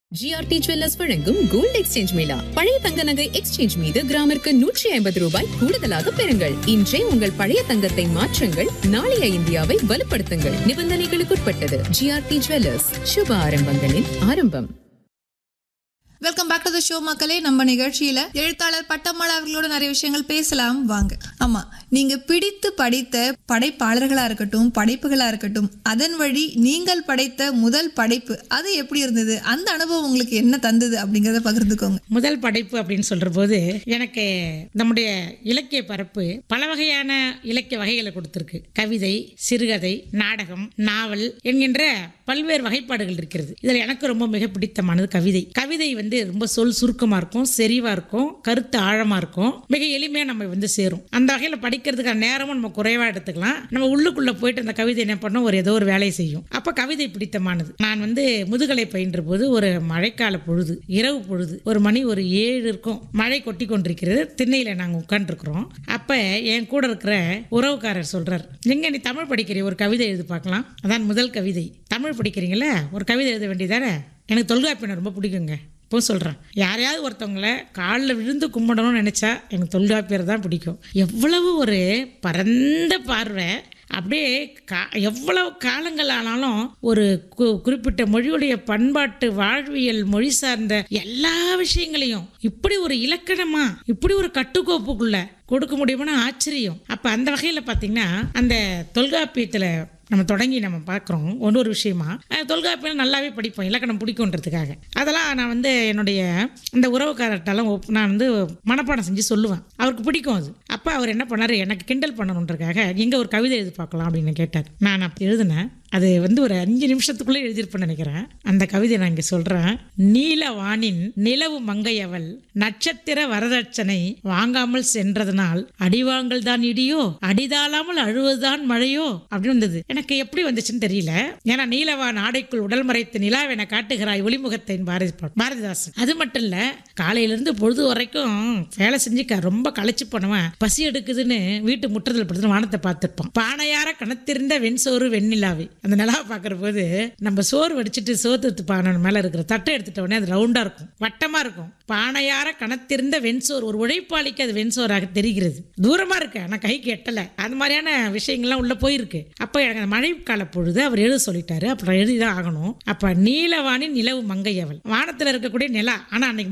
GRT jewellers வழங்கும் gold exchange mela பழைய தங்க நகை எக்ஸ்சேஞ்ச் மீது கிராமிற்கு நூற்றி ஐம்பது ரூபாய் கூடுதலாக பெறுங்கள் இன்றே உங்கள் பழைய தங்கத்தை மாற்றுங்கள் நாளைய இந்தியாவை வலுப்படுத்துங்கள் நிபந்தனைகளுக்குட்பட்டது ஜிஆர்டி ஜுவல்லர்ஸ் சுப ஆரம்பங்களின் ஆரம்பம் welcome back to the show மக்களே நம்ம நிகழ்ச்சியில எழுத்தாளர் பட்டம்மாள் அவர்களோட நிறைய விஷயங்கள் பேசலாம் வாங்க ஆமா நீங்க பிடித்து படித்த படைப்பாளர்களா இருக்கட்டும் படைப்புகளா இருக்கட்டும் அதன் வழி நீங்கள் படைத்த முதல் படைப்பு அது எப்படி இருந்தது அந்த அனுபவம் உங்களுக்கு என்ன தந்தது அப்படிங்கறத பகிர்ந்துக்கோங்க முதல் படைப்பு அப்படின்னு சொல்ற போது எனக்கு நம்முடைய இலக்கிய பரப்பு பல வகையான இலக்கிய வகைகளை கொடுத்திருக்கு கவிதை சிறுகதை நாடகம் நாவல் என்கின்ற பல்வேறு வகைப்பாடுகள் இருக்கிறது இதில் எனக்கு ரொம்ப மிக பிடித்தமானது கவிதை கவிதை வந்து ரொம்ப சொல் சுருக்கமாக இருக்கும் செறிவாக இருக்கும் கருத்து ஆழமாக இருக்கும் மிக எளிமையாக நம்ம வந்து சேரும் அந்த வகையில் படிக்கிறதுக்கான நேரமும் நம்ம குறைவாக எடுத்துக்கலாம் நம்ம உள்ளுக்குள்ளே போயிட்டு அந்த கவிதை என்ன பண்ணோம் ஒரு ஏதோ ஒரு வேலையை செய்யும் அப்போ கவிதை பிடித்தமானது நான் வந்து முதுகலை பயின்ற போது ஒரு மழைக்கால பொழுது இரவு பொழுது ஒரு மணி ஒரு ஏழு இருக்கும் மழை கொட்டி கொண்டிருக்கிறது திண்ணையில் நாங்கள் உட்காந்துருக்குறோம் அப்போ என் கூட இருக்கிற உறவுக்காரர் சொல்கிறார் எங்க நீ தமிழ் படிக்கிறிய ஒரு கவிதை எழுதி பார்க்கலாம் அதான் முதல் கவிதை தமிழ் படிக்கிறீங்களே ஒரு கவிதை எழுத வேண்டியதானே எனக்கு தொல்காப்பியனை ரொம்ப பிடிக்குங்க இப்போ சொல்கிறேன் யாரையாவது ஒருத்தவங்கள காலில் விழுந்து கும்பிடணும்னு நினச்சா எனக்கு தொல்காப்பியர் தான் பிடிக்கும் எவ்வளவு ஒரு பரந்த பார்வை அப்படியே கா எவ்வளவு காலங்கள் ஆனாலும் ஒரு கு குறிப்பிட்ட மொழியுடைய பண்பாட்டு வாழ்வியல் மொழி சார்ந்த எல்லா விஷயங்களையும் இப்படி ஒரு இலக்கணமா இப்படி ஒரு கட்டுக்கோப்புக்குள்ள கொடுக்க முடியுமான்னு ஆச்சரியம் அப்போ அந்த வகையில் பார்த்தீங்கன்னா அந்த தொல்காப்பியத்தில் நம்ம தொடங்கி நம்ம பார்க்குறோம் ஒன்று ஒரு விஷயமா அஹ் தொல்காப்பியம் நல்லாவே படிப்போம் இலக்கணம் பிடிக்குன்றதுக்காக அதெல்லாம் நான் வந்து என்னுடைய இந்த உறவுக்காரர்கிட்டலாம் ஒப்- நான் வந்து மனப்பாடம் செஞ்சு சொல்லுவேன் அவருக்கு பிடிக்கும் அது அப்போ அவர் என்ன பண்ணார் எனக்கு கிண்டல் பண்ணணுன்றதுக்காக எங்கே ஒரு கவிதை எழுதி பார்க்கலாம் அப்படின்னு கேட்டார் நான் அப்போ எழுதினேன் அது வந்து ஒரு அஞ்சு நிமிஷத்துக்குள்ளே எழுதியிருப்பேன்னு நினைக்கிறேன் அந்த கவிதை நான் இங்கே சொல்கிறேன் நீலவானின் நிலவு மங்கையவள் நட்சத்திர வரதட்சணை வாங்காமல் சென்றதனால் அடிவாங்கல் தான் இடியோ அடிதாளாமல் அழுவதுதான் மழையோ அப்படின்னு வந்தது எனக்கு எப்படி வந்துச்சுன்னு தெரியல ஏன்னா நீலவான் ஆடைக்குள் உடல் மறைத்து நிலாவென காட்டுகிறாய் ஒளிமுகத்தை பாரதி பாரதிதாசன் அது மட்டும் இல்ல காலையிலிருந்து பொழுது வரைக்கும் வேலை செஞ்சு க- ரொம்ப களைச்சு போனவன் பசி எடுக்குதுன்னு வீட்டு முற்றத்தில் படுத்து வானத்தை பார்த்துருப்பான் பானையார கணத்திருந்த வெண்சோறு வெண்ணிலாவே அந்த நிலாவை பார்க்குற போது நம்ம சோறு வடிச்சிட்டு சோத்து பானை மேலே இருக்கிற தட்டை எடுத்துட்ட உடனே அது ரவுண்டாக இருக்கும் வட்டமாக இருக்கும் பானையார கணத்திருந்த வெண்சோறு ஒரு உழைப்பாளிக்கு அது வெண்சோறாக தெரிகிறது தூரமாக இருக்கு ஆனால் கைக்கு எட்டலை அந்த மாதிரியான விஷயங்கள்லாம் உள்ளே போயிருக்கு அப்போ எனக்கு அந்த மழைக்கால பொழுது அவர் எழுத சொல்லிட்டாரு அப்புறம் எழுதி தான் ஆகணும் அப்போ நீலவானின் நிலவு மங்கையவள் வானத்தில் இருக்கக்கூடிய நிலா ஆனால் அன்னைக்கு